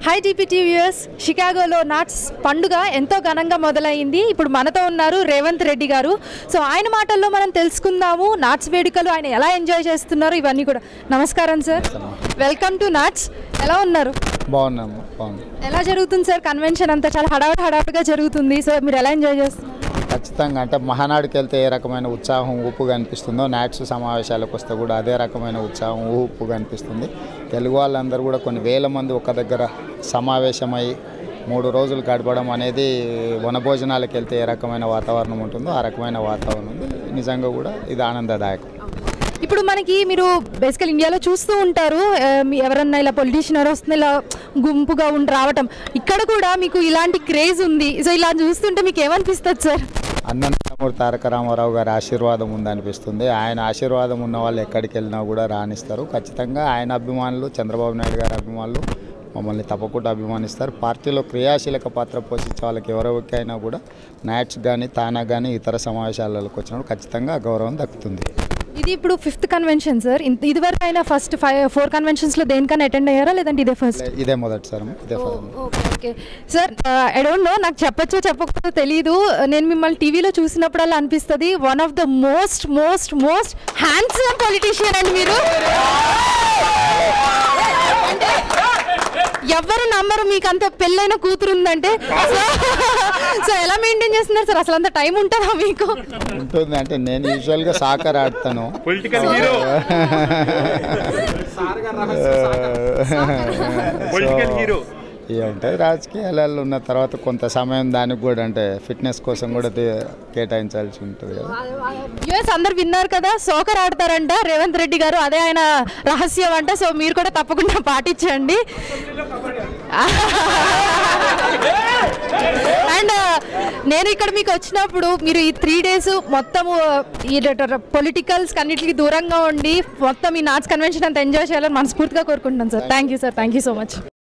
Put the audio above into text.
high TPT viewers షికాగోలో NATS పండుగ ఎంతో ఘనంగా మొదలైంది ఇప్పుడు మనతో ఉన్నారు రేవంత్ రెడ్డి గారు సో ఆయన మాటల్లో మనం తెలుసుకుందాము నాట్స్ వేడుకలు ఆయన ఎలా ఎంజాయ్ చేస్తున్నారు ఇవన్నీ కూడా నమస్కారం సార్ వెల్కమ్ టు నాట్స్ ఎలా ఉన్నారు బాగున్నాము బాగున్నాం ఎలా జరుగుతుంది సార్ కన్వెన్షన్ అంతా చాలా హడావుడి హడావుడిగా జరుగుతుంది సో మీరు ఎలా ఎంజాయ్ చేస్తున్నారు ఖచ్చితంగా అంటే మహానాడుకి వెళ్తే ఏ రకమైన ఉత్సాహం ఊపు కనిపిస్తుందో నాట్స్ సమావేశాలకు వస్తే కూడా అదే రకమైన ఉత్సాహం ఊపు కనిపిస్తుంది తెలుగు వాళ్ళందరూ కూడా కొన్ని వేల మంది ఒక దగ్గర సమావేశమై మూడు రోజులు గడపడం అనేది వనభోజనాలకు వెళ్తే ఏ రకమైన వాతావరణం ఉంటుందో ఆ రకమైన వాతావరణం ఉంది నిజంగా కూడా ఇది ఆనందదాయకం ఇప్పుడు మనకి మీరు బేసికల్ ఇండియాలో చూస్తూ ఉంటారు ఆ, మీ ఎవరన్నా ఇలా పొలిటీషియన్ ఎవరు వస్తుంది ఇలా గుంపుగా ఉండి రావటం ఇక్కడ కూడా మీకు ఇలాంటి క్రేజ్ ఉంది సో ఇలా చూస్తుంటే మీకు ఏమనిపిస్తుంది సార్ అన్నంతమూరి తారక రామారావు గారి ఆశీర్వాదం ఉందనిపిస్తుంది ఆయన ఆశీర్వాదం ఉన్న వాళ్ళు ఎక్కడికి వెళ్ళినా కూడా రాణిస్తారు ఖచ్చితంగా ఆయన అభిమానులు చంద్రబాబు నాయుడు గారి అభిమానులు మమ్మల్ని తప్పకుండా అభిమానిస్తారు పార్టీలో క్రియాశీలక పాత్ర పోషించే వాళ్ళకి ఎవరికైనా కూడా నాట్స్ కానీ తానా కానీ ఇతర సమావేశాలకు వచ్చినప్పుడు ఖచ్చితంగా ఆ గౌరవం దక్కుతుంది ఇది ఇప్పుడు ఫిఫ్త్ కన్వెన్షన్ సార్ ఇంత- ఇదివరకు అయినా ఫస్ట్ ఫైవ్ ఫోర్ కన్వెన్షన్స్లో దేనికన్నా అటెండ్ అయ్యారా లేదంటే ఇదే ఫస్ట్ ఇదే మొదటిసారి ఇదే first okay okay sir I don't know నాకు చెప్పచ్చో చెప్పకపోతే తెలియదు నేను మిమ్మల్ని టీవీలో చూసినప్పుడల్లా అనిపిస్తుంది one of the most most most handsome politician అండి మీరు అంటే ఎవరు నమ్మరు మీకు అంత పెళ్ళైన కూతురు ఉందంటే సో ఎలా మెయింటైన్ చేస్తున్నారు సార్ అసలు అంత టైం ఉంటుందా మీకు ఉంటుంది అంటే నేను యూజువల్గా సాకర్ ఆడతాను పొలిటికల్ హీరో పొలిటికల్ హీరో ఏముంటుంది రాజకీయాలలో ఉన్న తర్వాత కొంత సమయం దానికి కూడా అంటే ఫిట్నెస్ కోసం కూడా దే- కేటాయించాల్సి ఉంటుంది కదా యుఎస్ అందరు విన్నారు కదా సోకర్ ఆడతారంట రేవంత్ రెడ్డి గారు అదే ఆయన రహస్యం అంట సో మీరు కూడా తప్పకుండా పాటించండి అండ్ నేను ఇక్కడ మీకు వచ్చినప్పుడు మీరు ఈ త్రీ డేస్ మొత్తము ఈ పొలిటికల్స్ అన్నిటికీ దూరంగా ఉండి మొత్తం ఈ నాట్స్ కన్వెన్షన్ అంతా ఎంజాయ్ చేయాలని మనస్ఫూర్తిగా కోరుకుంటున్నాను sir thank you sir thank you so much